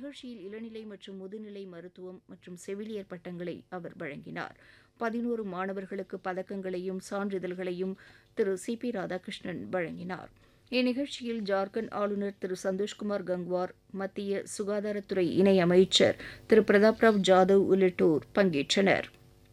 இந்நிகழ்ச்சியில் இளநிலை மற்றும் முதுநிலை மருத்துவம் மற்றும் செவிலியர் பட்டங்களை அவர் வழங்கினார் பதினோரு மாணவர்களுக்கு பதக்கங்களையும் சான்றிதழ்களையும் திரு சி பி ராதாகிருஷ்ணன் வழங்கினார் இந்நிகழ்ச்சியில் ஜார்க்கண்ட் ஆளுநர் திரு சந்தோஷ்குமார் கங்வார் மத்திய சுகாதாரத்துறை இணை அமைச்சர் திரு பிரதாப் ராவ் ஜாதவ் உள்ளிட்டோர் பங்கேற்றனர்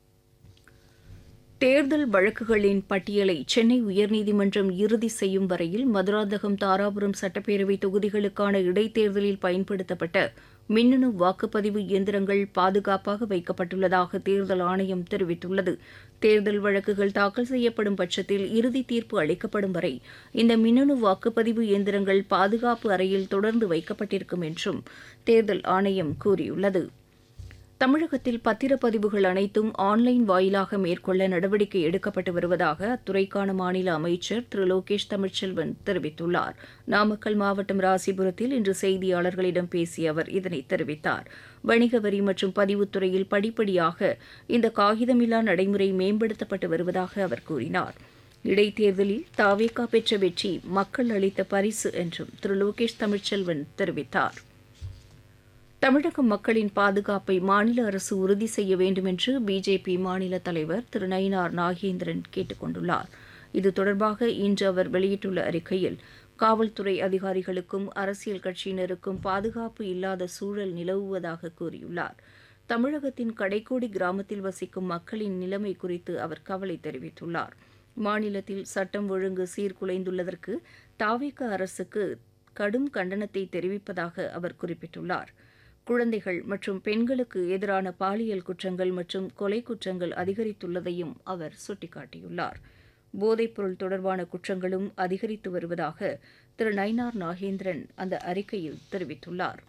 தேர்தல் வழக்குகளின் பட்டியலை சென்னை உயர்நீதிமன்றம் இறுதி செய்யும் வரையில் மதுராந்தகம் தாராபுரம் சட்டப்பேரவை தொகுதிகளுக்கான இடைத்தேர்தலில் பயன்படுத்தப்பட்ட மின்னணு வாக்குப்பதிவு இயந்திரங்கள் பாதுகாப்பாக வைக்கப்பட்டுள்ளதாக தேர்தல் ஆணையம் தெரிவித்துள்ளது தேர்தல் வழக்குகள் தாக்கல் செய்யப்படும் பட்சத்தில் இறுதி தீர்ப்பு அளிக்கப்படும் வரை இந்த மின்னணு வாக்குப்பதிவு இயந்திரங்கள் பாதுகாப்பு அறையில் தொடர்ந்து வைக்கப்பட்டிருக்கும் என்றும் தேர்தல் ஆணையம் கூறியுள்ளது தமிழகத்தில் பத்திரப்பதிவுகள் அனைத்தும் ஆன்லைன் வாயிலாக மேற்கொள்ள நடவடிக்கை எடுக்கப்பட்டு வருவதாக அத்துறைக்கான மாநில அமைச்சர் திரு லோகேஷ் தமிழ்ச்செல்வன் தெரிவித்துள்ளார் நாமக்கல் மாவட்டம் ராசிபுரத்தில் இன்று செய்தியாளர்களிடம் பேசிய அவர் இதனை தெரிவித்தார் வணிக வரி மற்றும் பதிவுத்துறையில் படிப்படியாக இந்த காகிதமில்லா நடைமுறை மேம்படுத்தப்பட்டு வருவதாக அவர் கூறினார் இடைத்தேர்தலில் தாவேகா பெற்ற வெற்றி மக்கள் அளித்த பரிசு என்றும் திரு லோகேஷ் தமிழ்ச்செல்வன் தெரிவித்தார் தமிழக மக்களின் பாதுகாப்பை மாநில அரசு உறுதி செய்ய வேண்டும் என்று பிஜேபி மாநில தலைவர் திரு நயினார் நாகேந்திரன் கேட்டுக் கொண்டுள்ளார் இது தொடர்பாக இன்று அவர் வெளியிட்டுள்ள அறிக்கையில் காவல்துறை அதிகாரிகளுக்கும் அரசியல் கட்சியினருக்கும் பாதுகாப்பு இல்லாத சூழல் நிலவுவதாக கூறியுள்ளார் தமிழகத்தின் கடைக்கோடி கிராமத்தில் வசிக்கும் மக்களின் நிலைமை குறித்து அவர் கவலை தெரிவித்துள்ளார் மாநிலத்தில் சட்டம் ஒழுங்கு சீர்குலைந்துள்ளதற்கு தாவேக அரசுக்கு கடும் கண்டனத்தை தெரிவிப்பதாக அவர் குறிப்பிட்டுள்ளார் குழந்தைகள் மற்றும் பெண்களுக்கு எதிரான பாலியல் குற்றங்கள் மற்றும் கொலை குற்றங்கள் அதிகரித்துள்ளதையும் அவர் சுட்டிக்காட்டியுள்ளார் போதைப்பொருள் தொடர்பான குற்றங்களும் அதிகரித்து வருவதாக திரு நயினார் நாகேந்திரன் அந்த அறிக்கையில் தெரிவித்துள்ளார்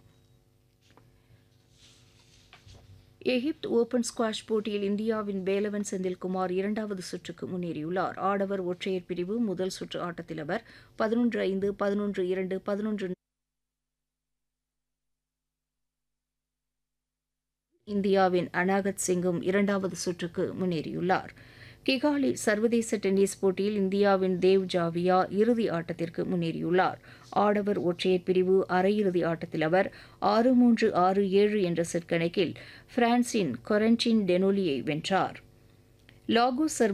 எகிப்து ஓபன் ஸ்குவாஷ் போட்டியில் இந்தியாவின் வேலவன் செந்தில்குமார் இரண்டாவது சுற்றுக்கு முன்னேறியுள்ளார் ஆடவர் ஒற்றையர் பிரிவு முதல் சுற்று ஆட்டத்தில் அவர் பதினொன்று ஐந்து பதினொன்று இரண்டு பதினொன்று இந்தியாவின் அனாகத் சிங்கும் இரண்டாவது சுற்றுக்கு முன்னேறியுள்ளார் கிகாலி சர்வதேச டென்னிஸ் போட்டியில் இந்தியாவின் தேவ் ஜாவியா இறுதி ஆட்டத்திற்கு முன்னேறியுள்ளார் ஆடவர் ஒற்றையர் பிரிவு அரையிறுதி ஆட்டத்தில் அவர் ஆறு மூன்று ஆறு ஏழு என்ற செட் கணக்கில் பிரான்சின் கொரண்டின் டெனோலியை வென்றார் லாகோஸ்